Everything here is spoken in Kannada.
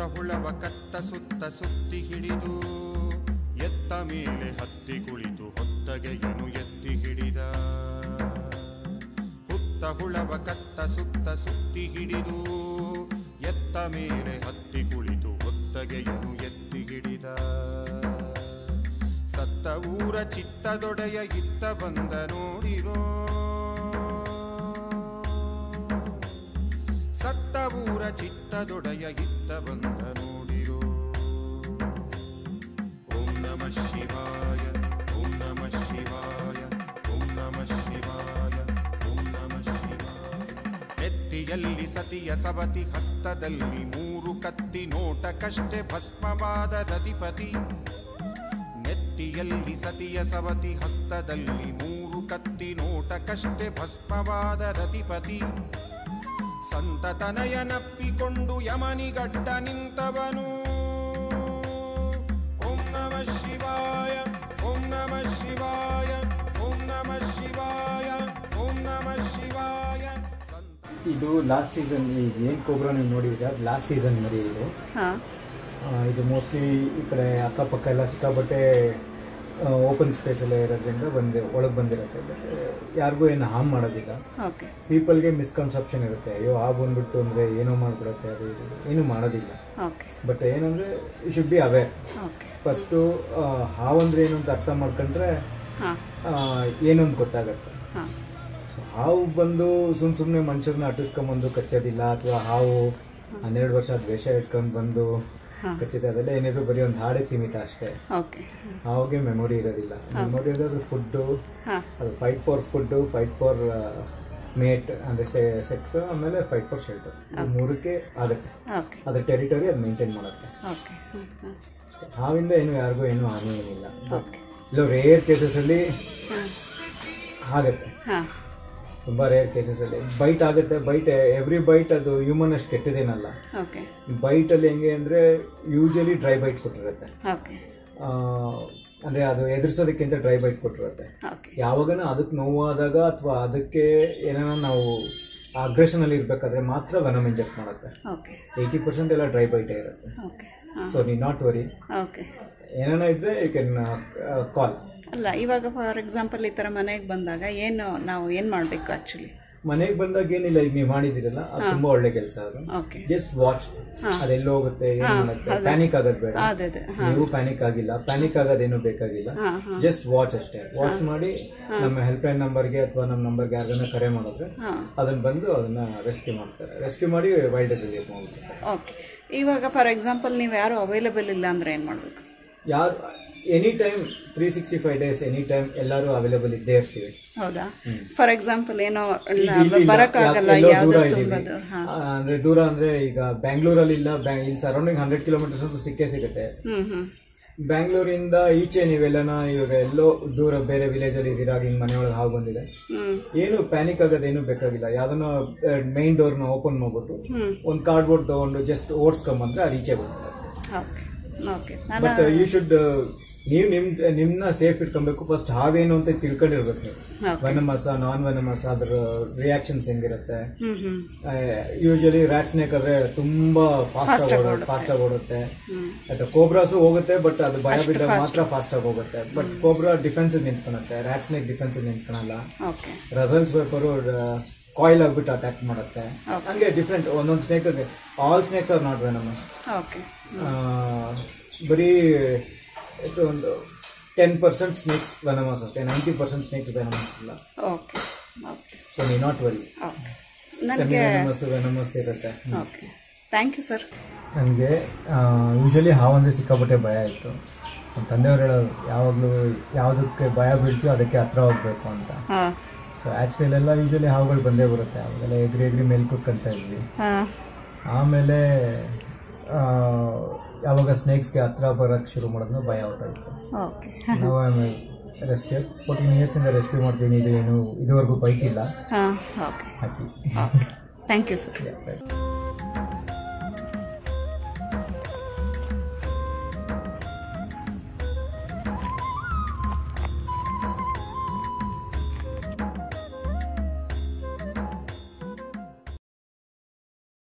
ಹುಳವ ಕತ್ತ ಸುತ್ತ ಸುತ್ತಿ ಹಿಡಿದು ಎತ್ತ ಮೇಲೆ ಹತ್ತಿ ಕುಳಿತು ಹೊತ್ತಗೆಯನು ಎತ್ತಿ ಹಿಡಿದ ಹುತ್ತ ಹುಳವ ಕತ್ತ ಸುತ್ತ ಸುತ್ತಿ ಹಿಡಿದು ಎತ್ತ ಮೇಲೆ ಹತ್ತಿ ಕುಳಿತು ಹೊತ್ತಗೆಯನು ಎತ್ತಿ ಹಿಡಿದ ಸತ್ತ ಊರ ಚಿತ್ತದೊಡೆಯ ಇತ್ತ ಬಂದ ನೋಡಿರೋ ಸತ್ತ ಊರ ಚಿತ್ತದೊಡೆಯ ಇತ್ತ ಬಂದ ನೋಡಿರೋ ಓಂ ನಮ ಶಿವಾಯ ಓಂ ನಮ ಶಿವಾಯ ಓಂ ನಮ ಶಿವಾಯ ಓಂ ನಮ ಶಿವಾಯ ನೆತ್ತಿಯಲ್ಲಿ ಸತಿಯ ಸವತಿ ಹಸ್ತದಲ್ಲಿ ಮೂರು ಕತ್ತಿ ನೋಟಕ್ಕಷ್ಟೇ ಭಸ್ಮವಾದ ರತಿಪತಿ ನೆತ್ತಿಯಲ್ಲಿ ಸತಿಯ ಸವತಿ ಹಸ್ತದಲ್ಲಿ ಮೂರು ಕತ್ತಿ ನೋಟಕ್ಕಷ್ಟೇ ಭಸ್ಮವಾದ ರತಿಪತಿ ಸಂತತನಯನಪ್ಪಿಕೊಂಡು ಯಮನಿಗಡ್ಡ ನಿಂತವನು ಓಂ ನಮ ಶಿವಾಯ ಓಂ ನಮ ಶಿವಾಯ ಓಂ ನಮ ಶಿವಾಯ ಓಂ ನಮ ಶಿವಾಯ ಸಂತ ಇದು ಲಾಸ್ಟ್ ಸೀಸನ್ ಏನು ಕೋಬ್ರಾ ನೀವು ನೋಡಿದ್ರೆ ಅದು ಲಾಸ್ಟ್ ಸೀಸನ್ ಮರಿ ಇದು ಹಾಂ ಆ, ಇದು ಮೋಸ್ಟ್ಲಿ ಈ ಕಡೆ ಅಕ್ಕಪಕ್ಕ ಎಲ್ಲ ಸಿಕ್ಕಾಪಟ್ಟೆ ಓಪನ್ ಸ್ಪೇಸಲ್ಲೇ ಇರೋದ್ರಿಂದ ಬಂದು ಒಳಗೆ ಬಂದಿರುತ್ತೆ ಬಟ್ ಯಾರಿಗೂ ಏನು ಹಾರ್ಮ್ ಮಾಡೋದಿಲ್ಲ ಓಕೆ ಪೀಪಲ್ಗೆ ಮಿಸ್ಕನ್ಸೆಪ್ಷನ್ ಇರುತ್ತೆ ಅಯ್ಯೋ ಆ ಬಂದ್ಬಿಡ್ತು ಅಂದರೆ ಏನೋ ಮಾಡಿಬಿಡುತ್ತೆ ಅದು ಇದು ಏನೂ ಮಾಡೋದಿಲ್ಲ ಓಕೆ ಬಟ್ ಏನಂದರೆ you should be aware okay first ಹಾವಂದ್ರೆ ಏನು ಅಂತ ಅರ್ಥ ಮಾಡ್ಕೊಂಡ್ರೆ ಹಾಂ ಆ, ಏನು ಅಂತ ಗೊತ್ತಾಗತ್ತೆ ಹಾಂ ಸೊ ಹಾವು ಬಂದು ಸುಮ್ ಸುಮ್ಮನೆ ಮನುಷ್ಯರನ್ನ ಅಟ್ಟಿಸ್ಕೊಂಬಂದು ಕಚ್ಚೋದಿಲ್ಲ ಅಥವಾ ಹಾವು ಹನ್ನೆರಡು ವರ್ಷ ದ್ವೇಷ ಇಟ್ಕೊಂಡು ಬಂದು ಹಾಂ ಕಚ್ಚಿದೆ ಅದೆಲ್ಲ ಏನಿದ್ರು ಬರೀ ಒಂದು ಹಾಡಿಗೆ ಸೀಮಿತ ಅಷ್ಟೇ ಓಕೆ ಹಾವಿಗೆ ಮೆಮೊರಿ ಇರೋದಿಲ್ಲ ಮೆಮೊರಿ ಇರೋದು ಫುಡ್ಡು ಹಾಂ ಅದು fight for food fight for mate ಅಂದರೆ ಸೆಕ್ಸ್ ಆಮೇಲೆ ಫೈಟ್ ಫಾರ್ ಶೆಲ್ಟರ್ ಮೂರಕ್ಕೆ ಆಗುತ್ತೆ ಓಕೆ ಅದ್ರ ಟೆರಿಟರಿ ಅದು ಮೇಂಟೈನ್ ಮಾಡುತ್ತೆ ಓಕೆ ಹ್ಞೂ ಹ್ಞೂ ಅಷ್ಟೇ. ಹಾವಿಂದ ಏನು ಯಾರಿಗೂ ಏನು ಹಾನಿ ಏನಿಲ್ಲ ಓಕೆ ಇಲ್ಲೋ ರೇರ್ ಕೇಸಸಲ್ಲಿ ಹಾಂ ಆಗುತ್ತೆ ಹಾಂ ತುಂಬ ರೇರ್ ಕೇಸಸಲ್ಲಿ ಬೈಟ್ ಆಗುತ್ತೆ ಬೈಟ್ ಎವ್ರಿ ಬೈಟ್ ಅದು ಹ್ಯೂಮನ್ ಅಷ್ಟು ಕೆಟ್ಟದೇನಲ್ಲ ಓಕೆ ಬೈಟಲ್ಲಿ ಹೆಂಗೆ ಅಂದರೆ ಯೂಶಲಿ ಡ್ರೈ ಬೈಟ್ ಕೊಟ್ಟಿರುತ್ತೆ ಓಕೆ ಆ, ಅಂದ್ರೆ ಅದು ಎದುರಿಸೋದಕ್ಕಿಂತ ಡ್ರೈ ಬೈಟ್ ಕೊಟ್ಟಿರುತ್ತೆ ಓಕೆ ಯಾವಾಗನ ಅದಕ್ಕೆ ನೋವಾದಾಗ ಅಥವಾ ಅದಕ್ಕೆ ಏನಾರ ನಾವು ಅಗ್ರೆಷನ್ ಅಲ್ಲಿ ಇರ್ಬೇಕಾದ್ರೆ ಮಾತ್ರ ವೆನಮ್ ಇಂಜೆಕ್ಟ್ ಮಾಡುತ್ತೆ ಓಕೆ ಏಯ್ಟಿ ಪರ್ಸೆಂಟ್ ಎಲ್ಲ ಡ್ರೈ ಬೈಟೇ ಇರುತ್ತೆ ಓಕೆ ಹಾಂ ಸೊ ನೀ ನಾಟ್ ವರಿ ಓಕೆ ಏನಾನ ಇದ್ರೆ ಯು ಕ್ಯಾನ್ ಕಾಲ್ ಅಲ್ಲ ಇವಾಗ ಫಾರ್ ಎಕ್ಸಾಂಪಲ್ ಈ ಥರ ಮನೆಗೆ ಬಂದಾಗ ಏನು ನಾವು ಏನು ಮಾಡಬೇಕು ಆ್ಯಕ್ಚುಲಿ ಮನೆಗೆ ಬಂದಾಗ ಏನಿಲ್ಲ ಈಗ ನೀವು ಮಾಡಿದಿರಲ್ಲ ಅದು ತುಂಬಾ ಒಳ್ಳೆ ಕೆಲಸ ಅದು ಓಕೆ ಜಸ್ಟ್ ವಾಚ್ ಅದೆಲ್ಲ ಹೋಗುತ್ತೆ ಏನ್ ಮಾಡುತ್ತೆ ಪ್ಯಾನಿಕ್ ಆಗೋದು ಬೇಡ ಅದೇ ಅದೇ ಹಾಂ ನೀವು ಪ್ಯಾನಿಕ್ ಆಗಿಲ್ಲ ಪ್ಯಾನಿಕ್ ಆಗೋದೇನು ಬೇಕಾಗಿಲ್ಲ ಹಾಂ ಹಾಂ ಜಸ್ಟ್ ವಾಚ್ ಅಷ್ಟೇ ವಾಚ್ ಮಾಡಿ ನಮ್ಮ ಹೆಲ್ಪ್ ಲೈನ್ ನಂಬರ್ಗೆ ಅಥವಾ ನಮ್ಮ ನಂಬರ್ಗೆ ಯಾರನ್ನ ಕರೆ ಮಾಡಿದ್ರೆ ಹಾಂ ಅದನ್ನ ಬಂದು ಅದನ್ನ ರೆಸ್ಕ್ಯೂ ಮಾಡ್ತಾರೆ ರೆಸ್ಕ್ಯೂ ಮಾಡಿ ವೈಲ್ಡ್ ರಿಲೀಫ್ ಮಾಡ್ತಾರೆ ಓಕೆ ಇವಾಗ ಫಾರ್ ಎಕ್ಸಾಂಪಲ್ ನೀವು ಯಾರು ಅವೈಲೇಬಲ್ ಇಲ್ಲ ಅಂದರೆ ಏನು ಮಾಡಬೇಕು ಯಾರು any time three sixty five days any time ಎಲ್ಲರೂ ಅವೈಲೇಬಲ್ ಇದ್ದೇ ಇರ್ತೀವಿ ಹೌದಾ ಫಾರ್ ಎಕ್ಸಾಂಪಲ್ ಏನೋ ಈಗ ಇಲ್ಲಿ ಇಲ್ಲ, ಬರೋಕ್ಕಾಗಲ್ಲ ಎಲ್ಲೋ ಯಾವುದೋ ದೂರ ಇದ್ದೀವಿ. ತುಂಬದು ಹಾಂ ಆ, ಅಂದ್ರೆ ದೂರ ಅಂದ್ರೆ ಈಗ ಬ್ಯಾಂಗ್ಳೂರಲ್ಲಿ ಇಲ್ಲ ಬ್ಯಾ- ಇಲ್ಲಿ ಸರೌಂಡಿಂಗ್ ಹಂಡ್ರೆಡ್ ಕಿಲೋಮೀಟರ್ಸ್ ಅಂತೂ ಸಿಕ್ಕೇ ಸಿಗುತ್ತೆ ಹ್ಞೂ ಹ್ಞೂ ಬ್ಯಾಂಗ್ಳೂರಿಂದ ಈಚೆ ನೀವೆಲ್ಲನ ಇವಾಗ ಎಲ್ಲೋ ದೂರ ಬೇರೆ ವಿಲೇಜ್ ಅಲ್ಲಿ ಇದ್ದೀರಾ ಹಿಂಗ್ ಮನೆಯೊಳಗೆ ಹಾವು ಬಂದಿದೆ ಹ್ಞೂ ಏನು ಪ್ಯಾನಿಕ್ ಆಗೋದೇನು ಬೇಕಾಗಿಲ್ಲ ಯಾವ್ದನ್ನ ಮೈನ್ ಡೋರ್ನ ಓಪನ್ ಮಾಡ್ಬಿಟ್ಟು ಹ್ಞೂ ಒಂದು ಕಾರ್ಡ್ಬೋರ್ಡ್ ತಗೊಂಡು ಜಸ್ಟ್ ಓಡಿಸ್ಕೊಂಬಂದ್ರೆ ಅದು ಈಚೆ ಬಂದ್ರೆ ಓಕೆ ಓಕೆ ನಾನು ಬಟ್ ಯು ಶುಡ್ ನೀವು ನಿಮ್ ನಿಮ್ನ ಸೇಫ್ ಇಟ್ಕೊಬೇಕು ಫಸ್ಟ್ ಹಾವೇನು ಅಂತ ತಿಳ್ಕೊಂಡಿರ್ಬೇಕು ನೀವು ಓಕೆ ವೆನಮಸ್ ನಾನ್ ವೆನಮಸ್ ಅದ್ರ ರಿಯಾಕ್ಷನ್ಸ್ ಹೆಂಗಿರುತ್ತೆ ಹ್ಞೂ ಹ್ಞೂ ಯೂಶಲಿ ರ್ಯಾಟ್ ಸ್ನೇಕ್ ಆದ್ರೆ ತುಂಬಾ ಫಾಸ್ಟ್ ಫಾಸ್ಟ್ ಆಗಿ ಓಡುತ್ತೆ ಹ್ಞೂ ಅಥವಾ ಕೋಬ್ರಾಸು ಹೋಗುತ್ತೆ ಬಟ್ ಅದು ಭಯ ಬಿದ್ದಾಗ ಮಾತ್ರ ಫಾಸ್ಟ್ ಆಗಿ ಹೋಗುತ್ತೆ ಬಟ್ ಕೋಬ್ರಾ ಡಿಫೆನ್ಸ್ ನಿಂತ್ಕೊಳುತ್ತೆ ರ್ಯಾಟ್ ಸ್ನೇಕ್ ಡಿಫೆನ್ಸ್ ನಿಂತ್ಕೊಳಲ್ಲ ಓಕೆ ರಸಲ್ಸ್ ಪೇಪರು ಕಾಯಿಲ್ ಆಗ್ಬಿಟ್ಟು ಅಟ್ಯಾಕ್ ಮಾಡುತ್ತೆ ಹಂಗೆ ಡಿಫ್ರೆಂಟ್ ಒಂದೊಂದು snake all snakes are not venomous okay ಬರೀ ಇದು ಒಂದು ಟೆನ್ ಪರ್ಸೆಂಟ್ ಸ್ನೇಕ್ಸ್ ವೆನಮಸ್ ಅಷ್ಟೇ ನೈಂಟಿ ಪರ್ಸೆಂಟ್ ಸ್ನೇಕ್ಸ್ ವೆನಮಸ್ ಇಲ್ಲ ಓಕೆ ಓಕೆ ಸೊ ನೀ ನಾಟ್ ವರಿ ಓಕೆ ಸೆಮಿ ನನಗೆ ವೆನಮಸ್ ವೆನಮಸ್ ಇರುತ್ತೆ ಓಕೆ ಥ್ಯಾಂಕ್ ಯು ಸರ್ ನನಗೆ ಯೂಶಲಿ ಹಾವಂದ್ರೆ ಸಿಕ್ಕಾಪಟ್ಟೆ ಭಯ ಇತ್ತು ನಮ್ಮ ತಂದೆಯವರು ಹೇಳೋರು ಯಾವಾಗಲೂ ಯಾವುದಕ್ಕೆ ಭಯ ಬೀಳ್ತೀವೋ ಅದಕ್ಕೆ ಹತ್ರ ಹೋಗ್ಬೇಕು ಅಂತ ಹಾಂ ಸೊ ಆ್ಯಕ್ಚುಲಿ ಎಲ್ಲ ಯೂಶಲಿ ಹಾವುಗಳು ಬಂದೇ ಬರುತ್ತೆ ಅವಾಗೆಲ್ಲ ಎಗ್ರಿ ಎಗ್ರಿ ಮೇಲೆ ಕುತ್ಕೊಂತ ಇದ್ವಿ ಹಾಂ ಆಮೇಲೆ ಆ, ಯಾವಾಗ ಸ್ನೇಕ್ಸ್ಗೆ ಹತ್ರ ಬರೋಕ್ಕೆ ಶುರು ಮಾಡಿದ್ನೋ ಭಯ ಹೊರಟಾಯ್ತು ಓಕೆ ನಾವು ರೆಸ್ಕ್ಯೂ ಫೋರ್ಟೀನ್ ಇಯರ್ಸಿಂದ ರೆಸ್ಕ್ಯೂ ಮಾಡ್ತೀನಿ ಇದು ಏನು ಇದುವರೆಗೂ ಬೈಟ್ ಇಲ್ಲ ಹಾಂ okay happy okay thank you sir right